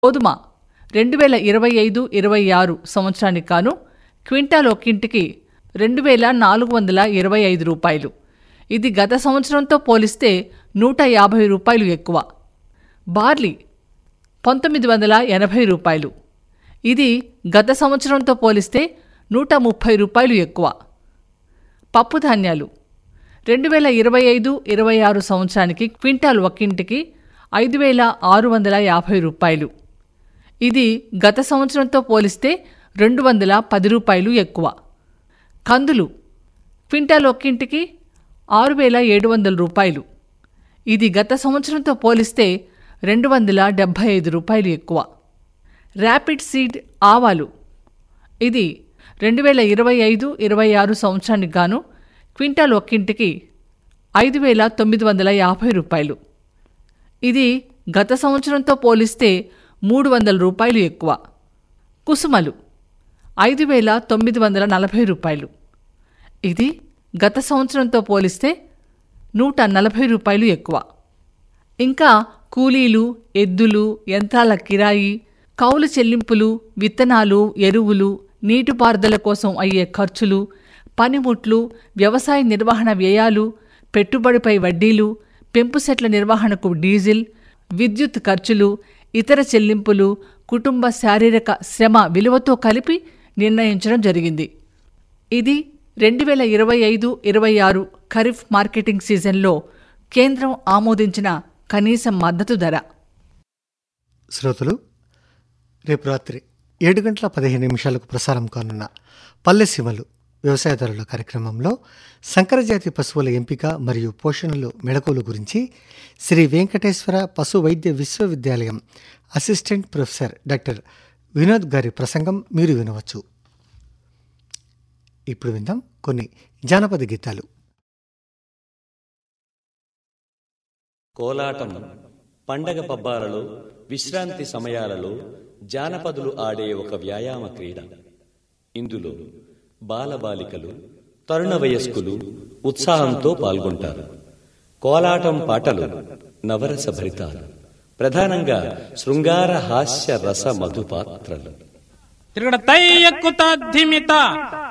గోధుమ రెండు వేల ఇరవై ఐదు ఇరవై ఆరు సంవత్సరానికి గాను క్వింటాల్ ఒక్కింటికి రెండు వేల నాలుగు వందల ఇరవై ఐదు రూపాయలు ఇది గత సంవత్సరంతో పోలిస్తే నూట యాభై రూపాయలు ఎక్కువ బార్లీ పంతొమ్మిది వందల ఎనభై రూపాయలు ఇది గత సంవత్సరంతో పోలిస్తే నూట ముప్పై రూపాయలు ఎక్కువ పప్పు ధాన్యాలు రెండు వేల ఇరవై ఐదు ఇరవై ఆరు సంవత్సరానికి క్వింటాల్ ఒక్కింటికి ఐదు వేల ఆరు వందల యాభై రూపాయలు ఇది గత సంవత్సరంతో పోలిస్తే రెండు వందల పది రూపాయలు ఎక్కువ కందులు క్వింటాల్ ఒక్కింటికి ఆరు వేల ఏడు వందల రూపాయలు ఇది గత సంవత్సరంతో పోలిస్తే రెండు వందల డెబ్భై ఐదు రూపాయలు ఎక్కువ ర్యాపిడ్ సీడ్ ఆవాలు ఇది రెండు వేల ఇరవై ఐదు ఇరవై ఆరు సంవత్సరానికి గాను క్వింటాల్ ఒక్కింటికి ఐదు వేల తొమ్మిది వందల యాభై రూపాయలు ఇది గత సంవత్సరంతో పోలిస్తే మూడు వందల రూపాయలు ఎక్కువ కుసుమలు ఐదు వేల తొమ్మిది వందల నలభై రూపాయలు ఇది గత సంవత్సరంతో పోలిస్తే నూట నలభై రూపాయలు ఎక్కువ ఇంకా కూలీలు ఎద్దులు యంత్రాల కిరాయి కౌలు చెల్లింపులు విత్తనాలు ఎరువులు నీటిపారుదల కోసం అయ్యే ఖర్చులు పనిముట్లు వ్యవసాయ నిర్వహణ వ్యయాలు పెట్టుబడిపై వడ్డీలు పెంపు సెట్ల నిర్వహణకు డీజిల్ విద్యుత్ ఖర్చులు ఇతర చెల్లింపులు కుటుంబ శారీరక శ్రమ విలువతో కలిపి నిర్ణయించడం జరిగింది ఇది రెండు వేల ఇరవై ఐదు ఇరవై ఆరు ఖరీఫ్ మార్కెటింగ్ సీజన్లో కేంద్రం ఆమోదించిన కనీస మద్దతు ధర శ్రోతలు రేపు రాత్రి ఏడు గంటల పదిహేను నిమిషాలకు ప్రసారం కానున్న పల్లె సీమలు వ్యవసాయదారుల కార్యక్రమంలో సంకరజాతి పశువుల ఎంపిక మరియు పోషణలు మెళకువల గురించి శ్రీ వెంకటేశ్వర పశు వైద్య విశ్వవిద్యాలయం అసిస్టెంట్ ప్రొఫెసర్ డాక్టర్ వినోద్ గారి ప్రసంగం మీరు వినవచ్చు ఇప్పుడు విందాం కొన్ని జానపద గీతాలు కోలాటం పండగ పబ్బాలలో విశ్రాంతి సమయాలలో జానపదులు ఆడే ఒక వ్యాయామ క్రీడ ఇందులో బాలబాలికలు తరుణ వయస్కులు ఉత్సాహంతో పాల్గొంటారు కోలాటం పాటలు నవరస భరితాలు ప్రధానంగా శృంగార హాస్య రస మధుపాత్రలు తిరగడ తై ఎక్కుత ధిమిత